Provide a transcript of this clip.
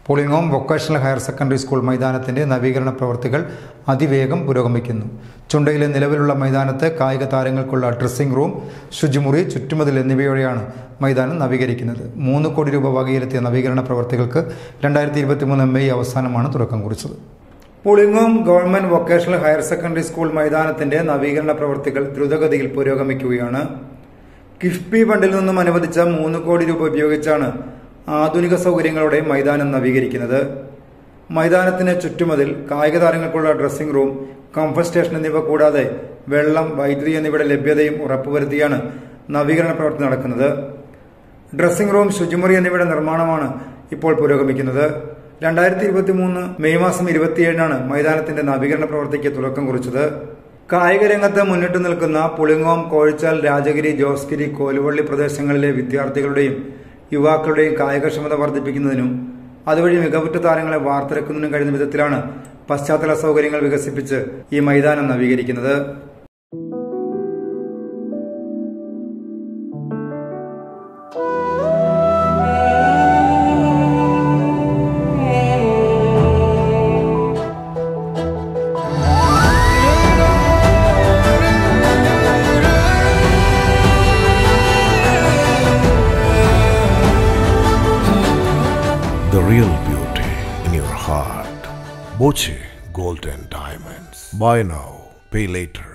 Pulingome vocational higher secondary school മൈതാനത്തിന്റെ നവീകരണ പ്രവൃത്തികൾ അതിവേഗം പുരോഗമിക്കുന്നു ചുണ്ടയിലെ നിലവിലുള്ള മൈതാനത്ത് കായിക താരങ്ങൾക്കുള്ള ഡ്രസ്സിംഗ് റൂം ശുചിമുറി ചുറ്റുമതിൽ എന്നിവയോടെയാണ് മൈതാനം നവീകരിക്കുന്നത് മൂന്ന് കോടി രൂപ വകയിലെത്തിയ നവീകരണ പ്രവൃത്തികൾക്ക് രണ്ടായിരത്തി ഇരുപത്തിമൂന്ന് മെയ് അവസാനമാണ് തുടക്കം കുറിച്ചത് Pulingome government vocational higher secondary school മൈതാനത്തിന്റെ നവീകരണ പ്രവൃത്തികൾ ദ്രുതഗതിയിൽ പുരോഗമിക്കുകയാണ് കിഫ്ബി ഫണ്ടിൽ നിന്നും അനുവദിച്ച മൂന്ന് കോടി രൂപ ഉപയോഗിച്ചാണ് ആധുനിക സൗകര്യങ്ങളോടെ മൈതാനം നവീകരിക്കുന്നത് മൈതാനത്തിന് ചുറ്റുമതിൽ കായിക താരങ്ങൾക്കുള്ള ഡ്രസ്സിംഗ് റൂം കംഫർട്ട് സ്റ്റേഷൻ എന്നിവ കൂടാതെ വെള്ളം വൈദ്യുതി എന്നിവയുടെ ലഭ്യതയും ഉറപ്പുവരുത്തിയാണ് നവീകരണ പ്രവൃത്തി നടക്കുന്നത് ഡ്രസ്സിംഗ് റൂം ശുചിമുറി എന്നിവയുടെ നിർമ്മാണമാണ് ഇപ്പോൾ പുരോഗമിക്കുന്നത് രണ്ടായിരത്തി ഇരുപത്തി മൂന്ന് മെയ് മാസം ഇരുപത്തിയേഴിനാണ് മൈതാനത്തിന്റെ നവീകരണ പ്രവൃത്തിക്ക് തുടക്കം കുറിച്ചത് കായിക രംഗത്ത് മുന്നിട്ട് നിൽക്കുന്ന പുളിങ്ങോം കോഴിച്ചാൽ രാജഗിരി ജോസ്ഗിരി കോലുവള്ളി പ്രദേശങ്ങളിലെ വിദ്യാർത്ഥികളുടെയും യുവാക്കളുടെയും കായികക്ഷമത വർദ്ധിപ്പിക്കുന്നതിനും അതുവഴി മികവുറ്റ താരങ്ങളെ വാർത്തെടുക്കുന്നതിനും കഴിയുന്ന വിധത്തിലാണ് പശ്ചാത്തല സൗകര്യങ്ങൾ വികസിപ്പിച്ച് ഈ മൈതാനം നവീകരിക്കുന്നത് The real beauty in your heart. Boche Golden Diamonds. Buy now, pay later.